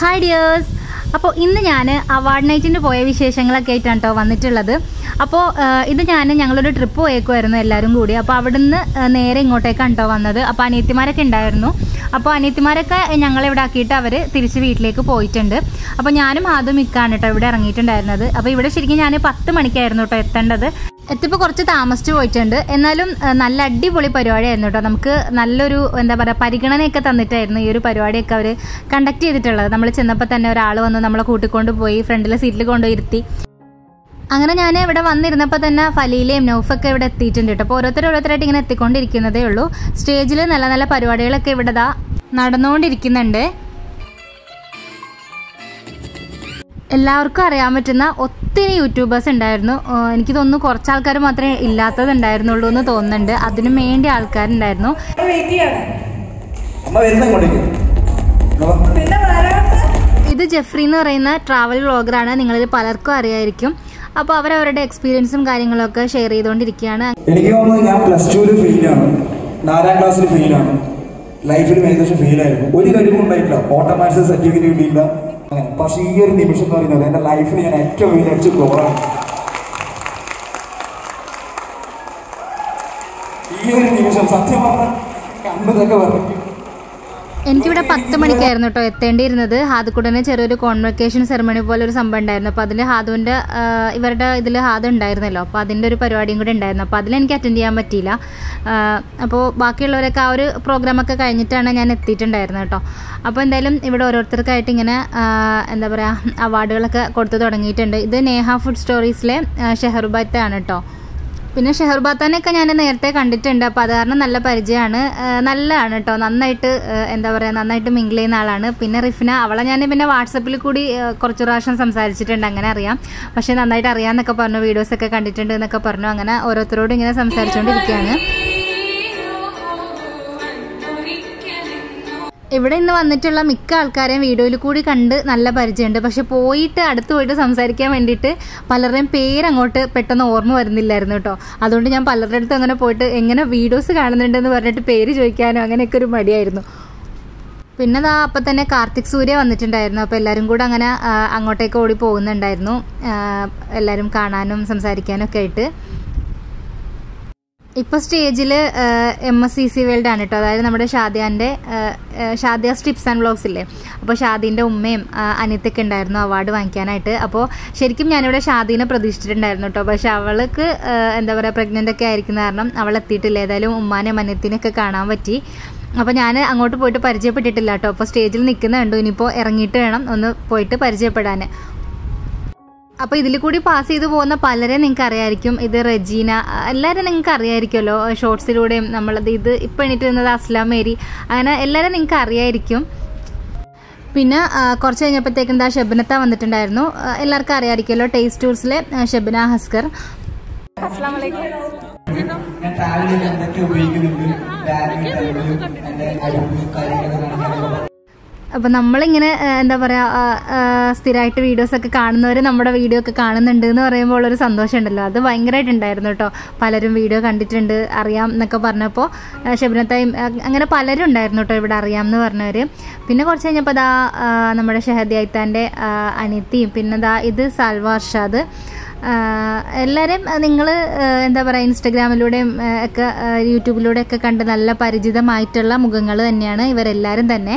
hi dears അപ്പോൾ ഇന്ന് ഞാൻ അവാർഡ് നൈറ്റിന് പോയ വിശേഷങ്ങളൊക്കെ ആയിട്ടാണ് കേട്ടോ വന്നിട്ടുള്ളത് അപ്പോൾ ഇത് ഞാൻ ഞങ്ങളൊരു ട്രിപ്പ് പോയേക്കുമായിരുന്നു എല്ലാവരും കൂടി അപ്പോൾ അവിടുന്ന് ആ, നേരെ ഇങ്ങോട്ടേക്കാണ് കേട്ടോ വന്നത് അപ്പോൾ അനിയത്തിമാരൊക്കെ ഉണ്ടായിരുന്നു അപ്പോൾ അനിയത്തിമാരൊക്കെ ഞങ്ങളിവിടെ ആക്കിയിട്ട് അവർ തിരിച്ച് വീട്ടിലേക്ക് പോയിട്ടുണ്ട് അപ്പോൾ ഞാനും ആദ്യം മിക്കാണ് കേട്ടോ ഇവിടെ ഇറങ്ങിയിട്ടുണ്ടായിരുന്നത് അപ്പോൾ ഇവിടെ ശരിക്കും ഞാൻ പത്ത് മണിക്കായിരുന്നു കേട്ടോ എത്തേണ്ടത് എത്തിയപ്പോൾ കുറച്ച് താമസിച്ച് പോയിട്ടുണ്ട് എന്നാലും ആ, നല്ല അടിപൊളി പരിപാടിയായിരുന്നു കേട്ടോ നമുക്ക് നല്ലൊരു എന്താ പറയുക പരിഗണനയൊക്കെ തന്നിട്ടായിരുന്നു ഈ ഒരു പരിപാടിയൊക്കെ അവർ കണ്ടക്ട് ചെയ്തിട്ടുള്ളത് നമ്മൾ ചെന്നപ്പോൾ തന്നെ ഒരാൾ വന്ന് നമ്മളെ കൂട്ടിക്കൊണ്ട് പോയി ഫ്രണ്ടിലെ സീറ്റിൽ കൊണ്ടുപോയി ഇരുത്തി അങ്ങനെ ഞാൻ ഇവിടെ വന്നിരുന്നപ്പോൾ തന്നെ ഫലീലയും നൗഫൊക്കെ ഇവിടെ എത്തിയിട്ടുണ്ട് കേട്ടോ അപ്പോൾ ഓരോരുത്തർ ഓരോരുത്തരായിട്ട് ഇങ്ങനെ എത്തിക്കൊണ്ടിരിക്കുന്നതേ ഉള്ളൂ സ്റ്റേജിൽ നല്ല നല്ല പരിപാടികളൊക്കെ ഇവിടെ ദാ നടന്നുകൊണ്ടിരിക്കുന്നുണ്ട് എല്ലാവർക്കും അറിയാൻ പറ്റുന്ന ഒത്തിരി യൂട്യൂബേഴ്സ് ഉണ്ടായിരുന്നു ആ, എനിക്ക് തോന്നുന്നു കുറച്ച് ആൾക്കാർ മാത്രമേ ഇല്ലാത്തത് ഉണ്ടായിരുന്നുള്ളൂ എന്ന് തോന്നുന്നുണ്ട് അതിനും വേണ്ടി ആൾക്കാരുണ്ടായിരുന്നു വെയിറ്റ് ചെയ്യാണ് അമ്മ വരുന്ന ഇങ്ങോട്ടേക്ക് അപ്പൊ പിന്നെ വരാത്ത ഇത് ജെഫ്രി എന്ന് പറയുന്ന ട്രാവൽ വ്ളോഗറാണ് നിങ്ങളിൽ പലർക്കും അറിയായിരിക്കും അപ്പോൾ അവരവരുടെ എക്സ്പീരിയൻസും കാര്യങ്ങളൊക്കെ ഷെയർ ചെയ്തുകൊണ്ടിരിക്കുകയാണ് എനിക്ക് തോന്നുന്നത് ഞാൻ പ്ലസ് ടുവിൽ ഫെയിലാണ് നാലാം ക്ലാസ്സിൽ ഫെയിലാണ് ലൈഫിലും ഏകദേശം ഫെയിലായിരുന്നു ഒരു കഴിവും ഉണ്ടായിട്ടില്ല ഓട്ടോമാറ്റിക് സർട്ടിഫിക്കറ്റ് കിട്ടിയില്ല അങ്ങനെ പക്ഷേ ഈ ഒരു നിമിഷം എന്ന് പറയുന്നത് എൻ്റെ ലൈഫിൽ ഞാൻ ഏറ്റവും വലിയ അടിച്ച ഗോളാണ് ഈ ഒരു നിമിഷം സത്യം പറഞ്ഞാൽ കണ്ടതൊക്കെ പറഞ്ഞു എനിക്കിവിടെ പത്ത് മണിക്കായിരുന്നു കേട്ടോ എത്തേണ്ടിയിരുന്നത് ഹാദുക്കുടനെ ചെറിയൊരു കോൺവെക്കേഷൻ സെറമണി പോലെ ഒരു സംഭവം ഉണ്ടായിരുന്നു അപ്പോൾ അതിൽ ഹാദുവിൻ്റെ ഇവരുടെ ഇതിൽ ഹാദു ഉണ്ടായിരുന്നല്ലോ അപ്പോൾ അതിൻ്റെ ഒരു പരിപാടിയും കൂടെ ഉണ്ടായിരുന്നു അപ്പോൾ അതിലെനിക്ക് അറ്റൻഡ് ചെയ്യാൻ പറ്റിയില്ല ആ, അപ്പോൾ ബാക്കിയുള്ളവരൊക്കെ ആ ഒരു പ്രോഗ്രാമൊക്കെ കഴിഞ്ഞിട്ടാണ് ഞാൻ എത്തിയിട്ടുണ്ടായിരുന്നത് കേട്ടോ അപ്പോൾ എന്തായാലും ഇവിടെ ഓരോരുത്തർക്കായിട്ട് ഇങ്ങനെ ആ, എന്താ പറയുക അവാർഡുകളൊക്കെ കൊടുത്തു തുടങ്ങിയിട്ടുണ്ട് ഇത് നേഹ ഫുഡ് സ്റ്റോറീസിലെ ഷെഹർബാത്താണ് കേട്ടോ പിന്നെ ഷെഹർബാത്താനെയൊക്കെ ഞാൻ നേരത്തെ കണ്ടിട്ടുണ്ട് അപ്പോൾ അത് കാരണം നല്ല പരിചയമാണ് ഏഹ് നല്ലതാണ് കേട്ടോ നന്നായിട്ട് ഏഹ് എന്താ പറയുക നന്നായിട്ട് മിങ്കിൾ ചെയ്യുന്ന ആളാണ് പിന്നെ റിഫിന അവളെ ഞാൻ പിന്നെ വാട്സപ്പിൽ കൂടി ഏഹ് കുറച്ച് പ്രാവശ്യം സംസാരിച്ചിട്ടുണ്ട് അങ്ങനെ അറിയാം പക്ഷേ നന്നായിട്ട് അറിയാമെന്നൊക്കെ പറഞ്ഞു വീഡിയോസൊക്കെ കണ്ടിട്ടുണ്ട് എന്നൊക്കെ പറഞ്ഞു അങ്ങനെ ഓരോരുത്തരോടും ഇങ്ങനെ സംസാരിച്ചുകൊണ്ടിരിക്കുകയാണ് ഇവിടെ ഇന്ന് വന്നിട്ടുള്ള മിക്ക ആൾക്കാരെയും വീഡിയോയിൽ കൂടി കണ്ട് നല്ല പരിചയമുണ്ട് പക്ഷെ പോയിട്ട് അടുത്ത് പോയിട്ട് സംസാരിക്കാൻ വേണ്ടിയിട്ട് പലരുടെയും പേര് അങ്ങോട്ട് പെട്ടെന്ന് ഓർമ്മ വരുന്നില്ലായിരുന്നു കേട്ടോ അതുകൊണ്ട് ഞാൻ പലരുടെ അടുത്ത് അങ്ങനെ പോയിട്ട് എങ്ങനെ വീഡിയോസ് കാണുന്നുണ്ടെന്ന് പറഞ്ഞിട്ട് പേര് ചോദിക്കാനോ അങ്ങനെയൊക്കെ ഒരു മടിയായിരുന്നു പിന്നെ ദാ അപ്പം തന്നെ കാർത്തിക് സൂര്യ വന്നിട്ടുണ്ടായിരുന്നു അപ്പോൾ എല്ലാവരും കൂടെ അങ്ങനെ ആ, അങ്ങോട്ടേക്ക് ഓടി പോകുന്നുണ്ടായിരുന്നു ആ, എല്ലാവരും കാണാനും സംസാരിക്കാനും ഒക്കെ ആയിട്ട് ഇപ്പോൾ സ്റ്റേജിൽ M S C C world ആണ് കേട്ടോ അതായത് നമ്മുടെ ഷാദിയാൻ്റെ ഷാദിയ സ്ട്രിപ്സ് ആൻഡ് വ്ളോഗ്സ് ഇല്ലേ അപ്പോൾ ഷാദീൻ്റെ ഉമ്മയും ആ, അനിയത്തൊക്കെ ഉണ്ടായിരുന്നു അവാർഡ് വാങ്ങിക്കാനായിട്ട് അപ്പോൾ ശരിക്കും ഞാനിവിടെ ഷാദീനെ പ്രതീക്ഷിച്ചിട്ടുണ്ടായിരുന്നു കേട്ടോ പക്ഷെ അവൾക്ക് ആ, എന്താ പറയുക പ്രഗ്നൻ്റ് ഒക്കെ ആയിരിക്കുന്ന കാരണം അവൾ എത്തിയിട്ടില്ല ഏതായാലും ഉമ്മാനെയും അനിയത്തിനെയൊക്കെ കാണാൻ പറ്റി അപ്പോൾ ഞാൻ അങ്ങോട്ട് പോയിട്ട് പരിചയപ്പെട്ടിട്ടില്ല കേട്ടോ അപ്പോൾ സ്റ്റേജിൽ നിൽക്കുന്നുണ്ട് ഇനിയിപ്പോൾ ഇറങ്ങിയിട്ട് വേണം ഒന്ന് പോയിട്ട് പരിചയപ്പെടാൻ അപ്പോൾ ഇതിൽ കൂടി പാസ് ചെയ്തു പോകുന്ന പലരെ നിങ്ങൾക്ക് അറിയായിരിക്കും ഇത് റെജീന എല്ലാവരും നിങ്ങൾക്ക് അറിയായിരിക്കുമല്ലോ ഷോർട്സിലൂടെയും നമ്മളത് ഇത് ഇപ്പോൾ എണീറ്റ് നിന്നത് അസ്ലാം മേരി അങ്ങനെ എല്ലാവരും നിങ്ങൾക്ക് അറിയായിരിക്കും പിന്നെ ആ, കുറച്ച് കഴിഞ്ഞപ്പോഴത്തേക്കും എന്താ ഷെബിനത്ത വന്നിട്ടുണ്ടായിരുന്നു ആ, എല്ലാവർക്കും അറിയാമായിരിക്കുമല്ലോ ടേസ്റ്റ് ടൂർസിലെ ആ, ഷെബിന ഹസ്കർ ഞാൻ ട്രാവൽ ചെയ്ത് എന്തൊക്കെ ഉപയോഗിക്കുന്നുണ്ട് ബാഗ് ടൈമിലും എൻ്റെ അടുപ്പ് കാര്യങ്ങളൊക്കെ കാണിക്കാനൊക്കെ അപ്പം നമ്മളിങ്ങനെ ആ, എന്താ പറയുക സ്ഥിരമായിട്ട് വീഡിയോസൊക്കെ കാണുന്നവർ നമ്മുടെ വീഡിയോ ഒക്കെ കാണുന്നുണ്ട് എന്ന് പറയുമ്പോൾ ഉള്ളൊരു സന്തോഷം ഉണ്ടല്ലോ അത് ഭയങ്കരമായിട്ടുണ്ടായിരുന്നു കേട്ടോ പലരും വീഡിയോ കണ്ടിട്ടുണ്ട് അറിയാം എന്നൊക്കെ പറഞ്ഞപ്പോൾ ഷെബിനത്തായും അങ്ങനെ പലരും ഉണ്ടായിരുന്നു കേട്ടോ ഇവിടെ അറിയാം എന്ന് പറഞ്ഞവർ പിന്നെ കുറച്ച് കഴിഞ്ഞപ്പോൾ ദാ ആ, നമ്മുടെ ഷഹദി ഐത്താൻ്റെ അനിയത്തിയും പിന്നെ ദാ ഇത് സാൽവ അർഷാദ് എല്ലാവരും നിങ്ങൾ എന്താ പറയുക ഇൻസ്റ്റഗ്രാമിലൂടെയും ആ, ഒക്കെ ആ, യൂട്യൂബിലൂടെയൊക്കെ കണ്ട് നല്ല പരിചിതമായിട്ടുള്ള മുഖങ്ങൾ തന്നെയാണ് ഇവരെല്ലാവരും തന്നെ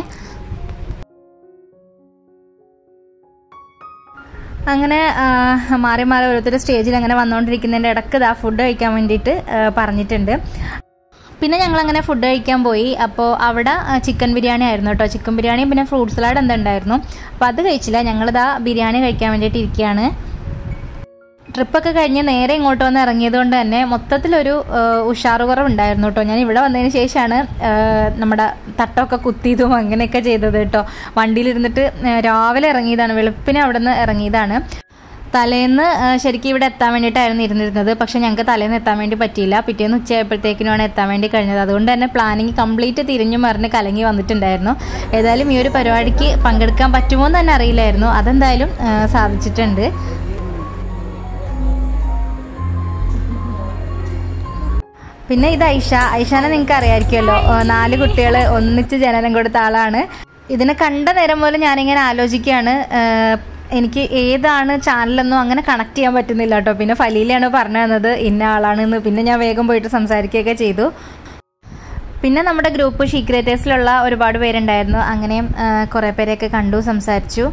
അങ്ങനെ ആ, മാറി മാറി ഓരോരുത്തർ സ്റ്റേജിൽ അങ്ങനെ വന്നുകൊണ്ടിരിക്കുന്നതിൻ്റെ ഇടയ്ക്ക് ഇതാ ഫുഡ് കഴിക്കാൻ വേണ്ടിയിട്ട് ആ, പറഞ്ഞിട്ടുണ്ട് പിന്നെ ഞങ്ങൾ അങ്ങനെ ഫുഡ് കഴിക്കാൻ പോയി അപ്പോൾ അവിടെ ആ, ചിക്കൻ ബിരിയാണി ആയിരുന്നു കേട്ടോ ചിക്കൻ ബിരിയാണി പിന്നെ ഫ്രൂട്ട് സലാഡ് എന്താ ഉണ്ടായിരുന്നു അപ്പോൾ അത് കഴിച്ചില്ല ഞങ്ങളിതാ ബിരിയാണി കഴിക്കാൻ വേണ്ടിയിട്ട് ഇരിക്കുകയാണ് ട്രിപ്പൊക്കെ കഴിഞ്ഞ് നേരെ ഇങ്ങോട്ട് വന്ന് ഇറങ്ങിയത് കൊണ്ട് തന്നെ മൊത്തത്തിലൊരു ആ, ഉഷാറ് കുറവുണ്ടായിരുന്നു കേട്ടോ ഞാൻ ഇവിടെ വന്നതിന് ശേഷമാണ് ആ, നമ്മുടെ തട്ടമൊക്കെ കുത്തിയതും അങ്ങനെയൊക്കെ ചെയ്തത് കേട്ടോ വണ്ടിയിലിരുന്നിട്ട് ആ, രാവിലെ ഇറങ്ങിയതാണ് വെളുപ്പിനെ അവിടെ നിന്ന് ഇറങ്ങിയതാണ് തലേന്ന് ആ, ശരിക്കും ഇവിടെ എത്താൻ വേണ്ടിയിട്ടായിരുന്നു ഇരുന്നിരുന്നത് പക്ഷേ ഞങ്ങൾക്ക് തലേന്ന് എത്താൻ വേണ്ടി പറ്റിയില്ല പിറ്റേന്ന് ഉച്ചയായപ്പോഴത്തേക്കിനുമാണ് എത്താൻ വേണ്ടി കഴിഞ്ഞത് അതുകൊണ്ട് തന്നെ പ്ലാനിങ് കംപ്ലീറ്റ് തിരിഞ്ഞു മറിഞ്ഞ് കലങ്ങി വന്നിട്ടുണ്ടായിരുന്നു ഏതായാലും ഈ ഒരു പരിപാടിക്ക് പങ്കെടുക്കാൻ പറ്റുമോ എന്ന് തന്നെ അറിയില്ലായിരുന്നു അതെന്തായാലും ആ, സാധിച്ചിട്ടുണ്ട് പിന്നെ ഇത് ഐഷ ഐഷാനെ നിങ്ങൾക്ക് അറിയാമായിരിക്കുമല്ലോ ഏഹ് നാല് കുട്ടികൾ ഒന്നിച്ച് ജനനം കൊടുത്ത ആളാണ് ഇതിനെ കണ്ട നേരം പോലെ ഞാനിങ്ങനെ ആലോചിക്കുകയാണ് ആഹ് എനിക്ക് ഏതാണ് ചാനലെന്നോ അങ്ങനെ കണക്ട് ചെയ്യാൻ പറ്റുന്നില്ല കേട്ടോ പിന്നെ ഫലീലയാണ് പറഞ്ഞു തന്നത് ഇന്ന ആളാണെന്ന് പിന്നെ ഞാൻ വേഗം പോയിട്ട് സംസാരിക്കുകയൊക്കെ ചെയ്തു പിന്നെ നമ്മുടെ ഗ്രൂപ്പ് ഷീക്രേറ്റേഴ്സിലുള്ള ഒരുപാട് പേരുണ്ടായിരുന്നു അങ്ങനെയും ആഹ് കുറേ പേരെയൊക്കെ കണ്ടു സംസാരിച്ചു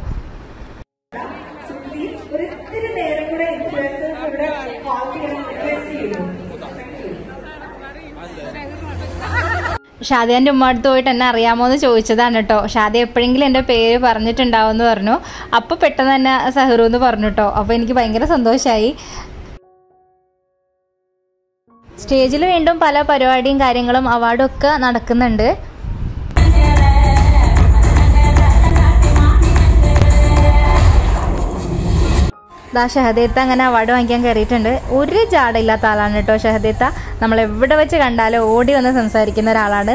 ഒരിത്തിരി നേരം കൂടെ ഇൻഫ്ലുവൻസേഴ്സ് ഇവിടെ വാക്ക് ചെയ്യാൻ റിക്വസ്റ്റ് ചെയ്യുന്നു ഷാദിയാൻ്റെ ഉമ്മ അടുത്ത് പോയിട്ട് എന്നെ അറിയാമോ എന്ന് ചോദിച്ചതാണ് കേട്ടോ ഷാദി എപ്പോഴെങ്കിലും എൻ്റെ പേര് പറഞ്ഞിട്ടുണ്ടാവും എന്ന് പറഞ്ഞു അപ്പോൾ പെട്ടെന്ന് തന്നെ സഹറു എന്ന് പറഞ്ഞു കേട്ടോ അപ്പോൾ എനിക്ക് ഭയങ്കര സന്തോഷമായി സ്റ്റേജിൽ വീണ്ടും പല പരിപാടിയും കാര്യങ്ങളും അവാർഡും ഒക്കെ നടക്കുന്നുണ്ട് ദാ ഷഹദേത്ത അങ്ങനെ അവാർഡ് വാങ്ങിക്കാൻ കയറിയിട്ടുണ്ട് ഒരു ജാടയില്ലാത്ത ആളാണ് കേട്ടോ ഷഹദേത്ത നമ്മൾ എവിടെ വെച്ച് കണ്ടാലും ഓടി വന്ന് സംസാരിക്കുന്ന ഒരാളാണ്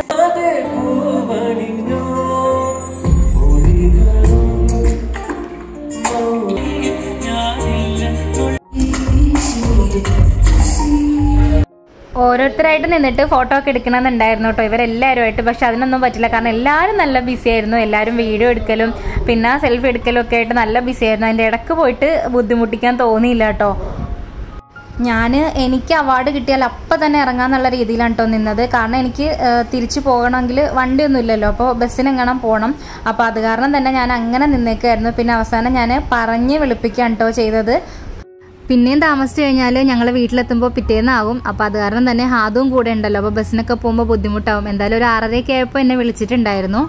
ഓരോരുത്തരായിട്ട് നിന്നിട്ട് ഫോട്ടോ ഒക്കെ എടുക്കണമെന്നുണ്ടായിരുന്നു കേട്ടോ ഇവരെല്ലാവരുമായിട്ട് പക്ഷെ അതിനൊന്നും പറ്റില്ല കാരണം എല്ലാവരും നല്ല ബിസി ആയിരുന്നു എല്ലാവരും വീഡിയോ എടുക്കലും പിന്നെ സെൽഫി എടുക്കലും ഒക്കെ ആയിട്ട് നല്ല ബിസി ആയിരുന്നു അതിൻ്റെ ഇടയ്ക്ക് പോയിട്ട് ബുദ്ധിമുട്ടിക്കാൻ തോന്നിയില്ല കേട്ടോ ഞാൻ എനിക്ക് അവാർഡ് കിട്ടിയാൽ അപ്പം തന്നെ ഇറങ്ങാന്നുള്ള രീതിയിലാണ് കേട്ടോ നിന്നത് കാരണം എനിക്ക് ആ, തിരിച്ചു പോകണമെങ്കിൽ വണ്ടിയൊന്നും ഇല്ലല്ലോ അപ്പോൾ ബസ്സിന് എങ്ങനെ പോകണം അപ്പോൾ അത് കാരണം തന്നെ ഞാൻ അങ്ങനെ നിന്നേക്കായിരുന്നു പിന്നെ അവസാനം ഞാൻ പറഞ്ഞ് വിളിപ്പിക്കുകയാണ് കേട്ടോ ചെയ്തത് പിന്നെയും താമസിച്ചു കഴിഞ്ഞാൽ ഞങ്ങൾ വീട്ടിലെത്തുമ്പോൾ പിറ്റേന്നാവും അപ്പോൾ അത് കാരണം തന്നെ ഹാദും കൂടെ ഉണ്ടല്ലോ അപ്പോൾ ബസ്സിനൊക്കെ പോകുമ്പോൾ ബുദ്ധിമുട്ടാവും എന്തായാലും ഒരു ആറരയൊക്കെ ആയപ്പോൾ എന്നെ വിളിച്ചിട്ടുണ്ടായിരുന്നു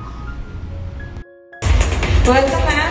വെൽക്കം മാം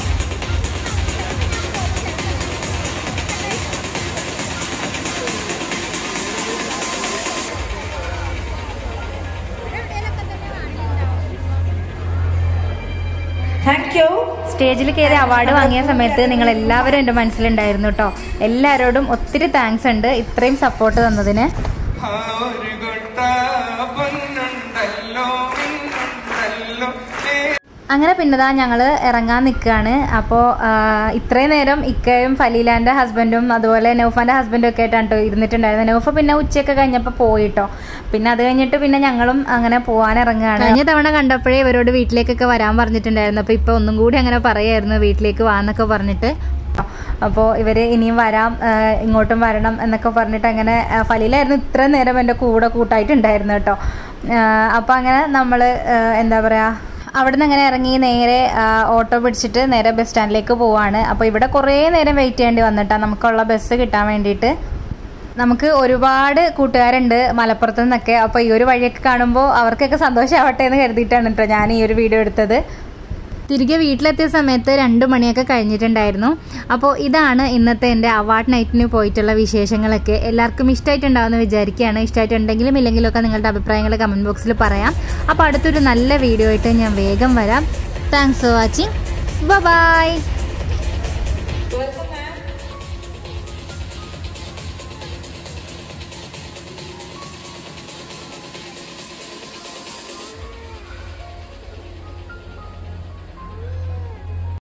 താങ്ക് യു സ്റ്റേജിൽ കയറി അവാർഡ് വാങ്ങിയ സമയത്ത് നിങ്ങൾ എല്ലാവരും എൻ്റെ മനസ്സിലുണ്ടായിരുന്നു കേട്ടോ എല്ലാവരോടും ഒത്തിരി താങ്ക്സ് ഉണ്ട് ഇത്രയും സപ്പോർട്ട് തന്നതിന് ഒരു കൊട്ട പൊന്നുണ്ടല്ലോ മിന്നുണ്ടല്ലോ ഏ അങ്ങനെ പിന്നെതാ ഞങ്ങൾ ഇറങ്ങാൻ നിൽക്കുകയാണ് അപ്പോൾ ഇത്രയും നേരം ഇക്കയും ഫലീലാൻ്റെ ഹസ്ബൻഡും അതുപോലെ നൗഫാൻ്റെ ഹസ്ബൻഡും ഒക്കെ ആയിട്ടാണ് കേട്ടോ ഇരുന്നിട്ടുണ്ടായിരുന്നത് നൗഫ പിന്നെ ഉച്ചയൊക്കെ കഴിഞ്ഞപ്പോൾ പോയിട്ടോ പിന്നെ അത് കഴിഞ്ഞിട്ട് പിന്നെ ഞങ്ങളും അങ്ങനെ പോകാൻ ഇറങ്ങുകയാണ് കഴിഞ്ഞ തവണ കണ്ടപ്പോഴേ ഇവരോട് വീട്ടിലേക്കൊക്കെ വരാൻ പറഞ്ഞിട്ടുണ്ടായിരുന്നു അപ്പോൾ ഇപ്പോൾ ഒന്നും കൂടി അങ്ങനെ പറയായിരുന്നു വീട്ടിലേക്ക് വാന്നൊക്കെ പറഞ്ഞിട്ട് അപ്പോൾ ഇവർ ഇനിയും വരാം ആ, ഇങ്ങോട്ടും വരണം എന്നൊക്കെ പറഞ്ഞിട്ട് അങ്ങനെ ആ, ഫലീലായിരുന്നു ഇത്രയും നേരം എൻ്റെ കൂടെ കൂട്ടായിട്ടുണ്ടായിരുന്നു കേട്ടോ അപ്പോൾ അങ്ങനെ നമ്മൾ എന്താ പറയുക അവിടെ നിന്ന് അങ്ങനെ ഇറങ്ങി നേരെ ആ, ഓട്ടോ പിടിച്ചിട്ട് നേരെ ബസ് സ്റ്റാൻഡിലേക്ക് പോവാണ് അപ്പോൾ ഇവിടെ കുറേ നേരം വെയിറ്റ് ചെയ്യേണ്ടി വന്നിട്ടാണ് നമുക്കുള്ള ബസ് കിട്ടാൻ വേണ്ടിയിട്ട് നമുക്ക് ഒരുപാട് കൂട്ടുകാരുണ്ട് മലപ്പുറത്ത് നിന്നൊക്കെ അപ്പോൾ ഈ ഒരു വഴിയൊക്കെ കാണുമ്പോൾ അവർക്കൊക്കെ സന്തോഷമാവട്ടെ എന്ന് കരുതിയിട്ടാണ് കേട്ടോ ഞാൻ ഈ ഒരു വീഡിയോ എടുത്തത് തിരികെ വീട്ടിലെത്തിയ സമയത്ത് രണ്ട് മണിയൊക്കെ കഴിഞ്ഞിട്ടുണ്ടായിരുന്നു അപ്പോൾ ഇതാണ് ഇന്നത്തെ എൻ്റെ അവാർഡ് നൈറ്റിന് പോയിട്ടുള്ള വിശേഷങ്ങളൊക്കെ എല്ലാവർക്കും ഇഷ്ടമായിട്ടുണ്ടാവുമെന്ന് വിചാരിക്കുകയാണ് ഇഷ്ടമായിട്ടുണ്ടെങ്കിലും ഇല്ലെങ്കിലും ഒക്കെ നിങ്ങളുടെ അഭിപ്രായങ്ങൾ കമൻറ്റ് ബോക്സിൽ പറയാം അപ്പോൾ അടുത്തൊരു നല്ല വീഡിയോ ആയിട്ട് ഞാൻ വേഗം വരാം thanks for watching bye welcome